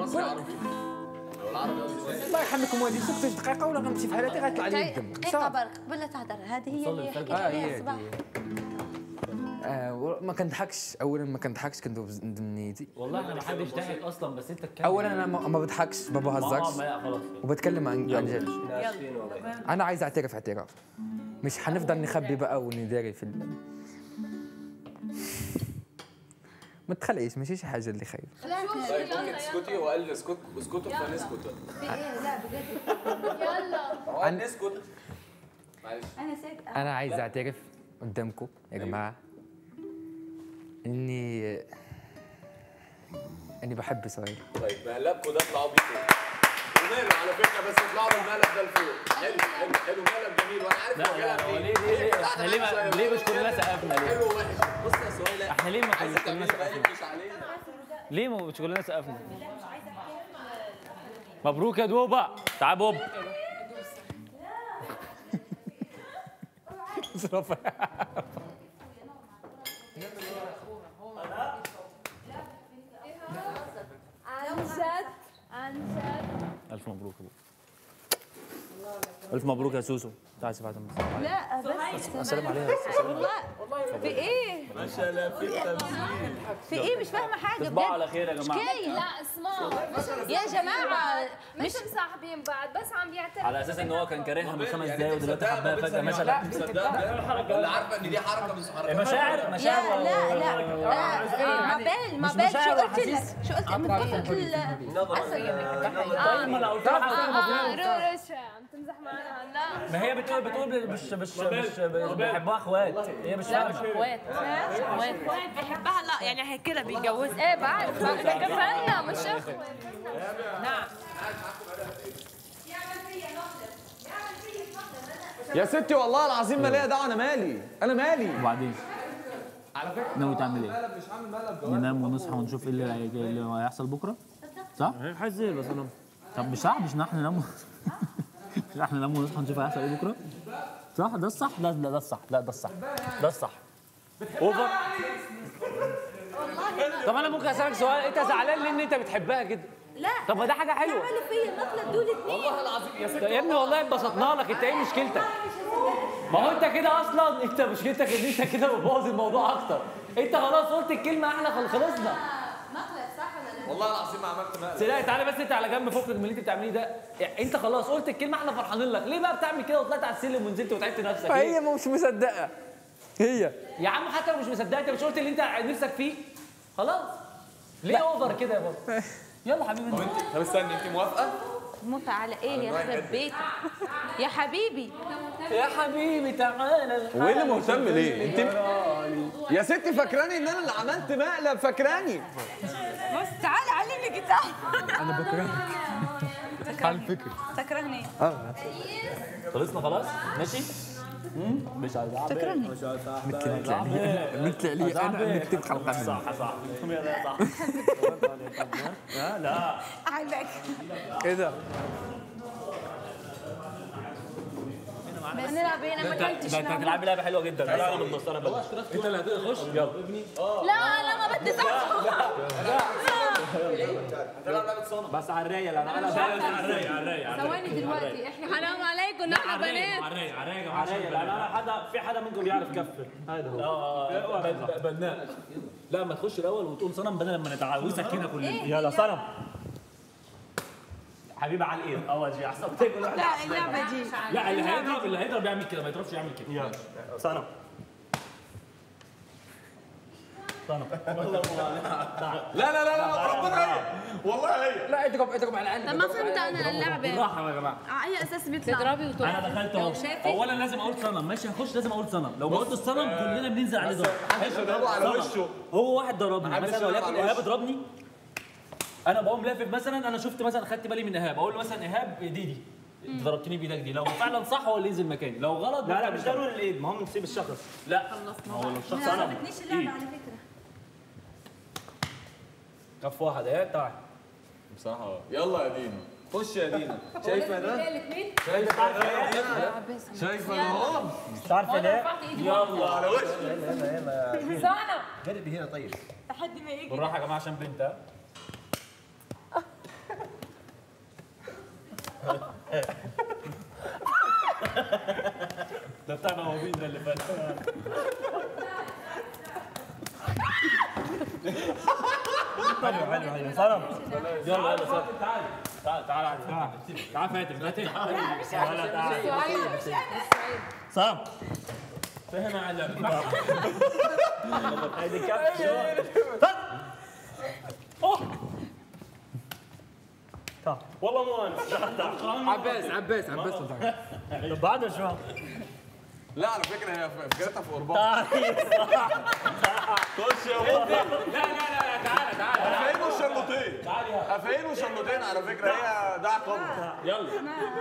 الله يرحمكم والدي سكتوا دقيقه ولا غنمشي بحال هكا غيطلع لي الدم دقيقة برك قبل لا تهضر هذه هي اللي حكيت آه، عليها هي الصباح هذه. آه و- ما كنضحكش اولا ما كنضحكش كندوب ندم نيتي والله انا ما حدش ضحك اصلا بس انت تكمل اولا انا ما ما بضحكش ما ما بهزرش ما خلاص وبتكلم عن عن جد انا عايز اعترف اعتراف مش حنفضل نخبي بقى ونداري في ال... ما تخليش ماشي شي حاجه اللي خايف طيب ممكن تسكتي وقال لي اسكت اسكتوا فنسكت لا بجد يلا نسكت معلش انا ساكت انا عايز اعترف قدامكم يا جماعه اني اني بحب سؤال طيب مقلبكم ده اطلعوا بيه فوق وماله على فكره بس اطلعوا بالمقلب ده لفوق حلو حلو حلو مقلب جميل وانا عارف لا هو لا جاي هو منين. ليه ليه ليه بتاعت احنا ليه معلش ما يا ليه مش ولاد. كلنا سقفنا ليه؟ حلو ووحش بص يا سهيله احنا ليه ما عايزه كلنا تعملي سقفنا؟ مقلب مش علينا ليه ما مش كلنا سقفنا؟ مبروك يا دوبة تعال بوب عن جد عن جد ألف مبروك يا بوب ألف مبروك يا سوسو تعال سيب عدم لا بس السلام عليها والله في ايه؟ في ايه مش فاهمه حاجه تصبحوا بجد على خير يا جماعة كاين لا اسمعوا يا جماعه مش مصاحبين بعض بس عم بيعترف على أساس إن هو كان كارهها من خمس دقايق ودلوقتي مصدقة حبها ما فجأة بتصدقها، مشى مصدقة ولا عارفه ان دي حركه من حركات مشاعر مشاعر لا لا لا لا ما بال ما مش بال شو مشاعر قلت لك وأحاسيس. شو قلت من قلت ال- طيب ما أنا قلت لها اه رورش عم تمزح معنا هلا ما هي بتقول بتقول مش مش مش مش بيحبوها اخوات هي مش فاهمة اخوات اخوات بيحبها لا يعني هيك كده بيتجوز ايه بعرف احنا كفلنا مش اخوة يا ستي والله العظيم ما ليا دعوه انا مالي انا مالي وبعدين على فكرة ناوي تعمل ايه؟ ننام ونصحى ونشوف ايه اللي هي- اللي هيحصل بكرة؟ صح؟ حزين بس انا طب مش صح مش احنا ننام مش احنا ننام ونصحى نشوف هيحصل ايه بكرة؟ صح ده الصح؟ لا لا ده الصح لا ده الصح ده الصح اوفر طب انا ممكن اسالك سؤال انت زعلان ليه ان انت بتحبها كده لا طب ما ده حاجه حلوه عملوا فيا المقلب دول اتنين يا ابني والله اتبسطنا لك انت ايه مشكلتك ما هو انت كده اصلا انت مشكلتك ان انت كده بتبوظ الموضوع اكتر انت خلاص قلت الكلمه احنا خل- خلصنا مقلب صح ولا لا؟ والله العظيم ما عملت مقلب لا تعالى بس انت على جنب فكك من اللي انت بتعمليه ده يعني انت خلاص قلت الكلمه احنا فرحانين لك ليه بقى بتعمل كده وطلعت على السلم ونزلت وتعبت نفسك ليه؟ هي مش مصدقه هي يا عم حتى لو مش مصدقه انت مش قلت اللي انت نفسك فيه خلاص ليه اوفر كده يا بابا يلا حبيبي انت طب استني انت موافقه؟ موت على ايه يخرب بيتك يا حبيبي يا حبيبي تعالى هو ايه اللي مهتم ليه انت يا ستي فاكراني ان انا اللي عملت مقلب فاكراني بس تعال علمني جيتار انا بكرهك على فكره تكرهني خلصنا خلاص؟ ماشي؟ مش عايز تكرهني مثل علي مثل علي انا نكتب حلقه منه صح صح لا لا عاجبك ايه ده نلعب هنا ما كنتش ده انت هتلعبي لعبه حلوه جدا لا انا من النص انا بلاش انت اللي هتخش يلا لا انا ما بدي صح بس على الرايق انا انا على الرايق على الرايق على ثواني دلوقتي احنا حرام عليكم نحن بنات على الرايق على الرايق يا جماعه على الرايق لان انا حدا في حدا منكم بيعرف يكفر هذا هو اه بناء لا ما تخش الاول وتقول صنم بدل ما نتعاوزك كده كلنا يلا صنم حبيبي على الايد اول شيء احسن تاكل لا اللعبه دي لا اللي هيضرب اللي هيضرب يعمل كده ما يضربش يعمل كده يلا صنم صنم لا لا لا لا ربنا هي والله هي لا اضرب اضرب على طب العين ما فهمت انا اللعبة بالراحه يا جماعه على اي اساس بيطلع تضربي وتقولي انا دخلت اهو اولا لازم اقول صنم ماشي هخش لازم اقول صنم لو ما قلت الصنم كلنا بننزل عليه ضرب محدش يضربه على صنم. وشه هو واحد ضربني محدش مثلا يضرب وليكن على ايهاب وشه. ضربني انا بقوم لافف مثلا انا شفت مثلا خدت بالي من ايهاب اقول له مثلا ايهاب دي دي انت ضربتني بايدك دي لو فعلا صح هو اللي ينزل مكاني لو غلط لا لا مش ضروري الايد المهم نسيب الشخص لا ما هو لو الشخص ما انا عجبتنيش اللعبه على فكره كف واحد ايه تعال بصراحه يلا يا دينا خش يا دينا شايفه ده؟ شايفه ده؟ شايفه ده اهو مش عارفه ليه يلا على وشي لحد ما يجي بالراحه يا جماعه عشان بنت ها ده بتاع نوابين ده اللي فات حلو حلو حلو سلام يلا يلا سلام تعال تعال تعال تعال فاتن فاتن تعال تعال سلام فهم على هيدي كابتن والله مو انا عباس عباس عباس طب بعد شو لا على فكره هي فكرتها في قربان خش يا بابا لا لا لا تعال تعال قفاين وشلوطين قفاين وشلوطين على فكره هي ده عقاب يلا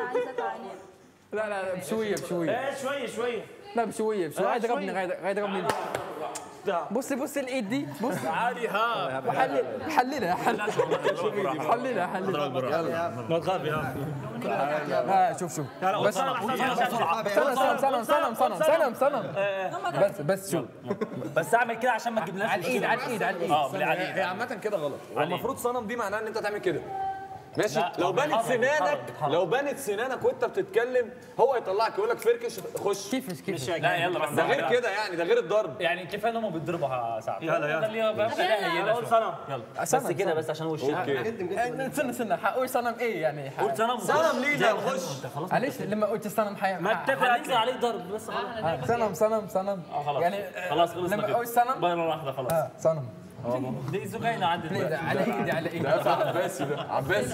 لا لا لا بشويه بشويه ايه شويه شويه لا بشويه بشويه آه، غاية ضربني شوية. غاية غاية ضربني بصي بصي الايد دي بص عادي ها حلل حللها حللها حللها حللها ما تخاف يا ها شوف شوف بس سلام سلام سلام سلام سلام سلام سلام بس بس شوف بس اعمل كده عشان ما تجيبلناش على الايد على الايد على الايد اه بالله عليك هي عامه كده غلط هو المفروض صنم دي معناها ان انت تعمل كده ماشي لا، لو بانت بتحرك، سنانك بتحرك. لو بانت سنانك وانت بتتكلم هو يطلعك يقول لك فركش خش كيفش كيفش لا يلا بس ده غير كده يعني ده غير الضرب يعني كفايه ان هم بيتضربوا ساعات يلا يلا خليها بقى خليها هي سنه يلا بس سنم، كده سنم. بس عشان وشها اوكي استنى استنى حقول صنم ايه يعني ح- قول سنه صنم لينا خش معلش لما قلت صنم حي ما اتفق هننزل عليك ضرب بس خلاص صنم صنم صنم خلاص يعني آه، خلاص خلصنا لما كده اقول صنم مره واحده خلاص آه، صنم دي زجاينه عندي ليه ده؟ على ايدي على ايدي ده عباسي ده عباسي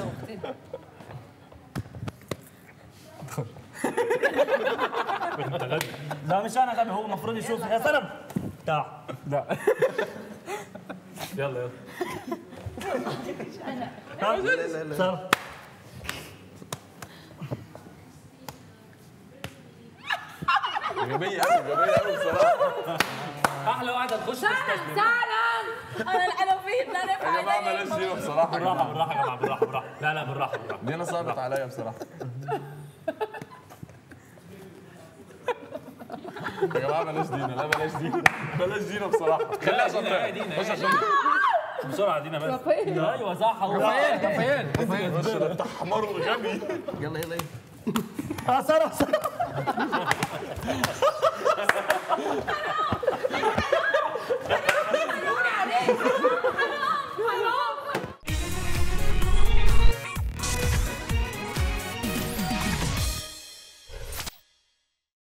لا مش انا غبي هو المفروض يشوف يا سلام تعال لا يلا يلا سلام غبية قوي غبية قوي بصراحة احلى واحده تخش تستسلم سلام انا انا في لا يا جماعة بلاش دي بصراحة بالراحه بالراحه يا جماعه بالراحه بالراحه لا لا بالراحه بالراحه دي انا صعبت عليا بصراحة يا جماعة بلاش دينا لا بلاش دينا بلاش دينا بصراحة خليها عشان دينا، دينا، خش عشان بسرعه دينا بس ايوه صح هو رفيان رفيان خش ده انت حمار وغبي يلا يلا اه سلام سلام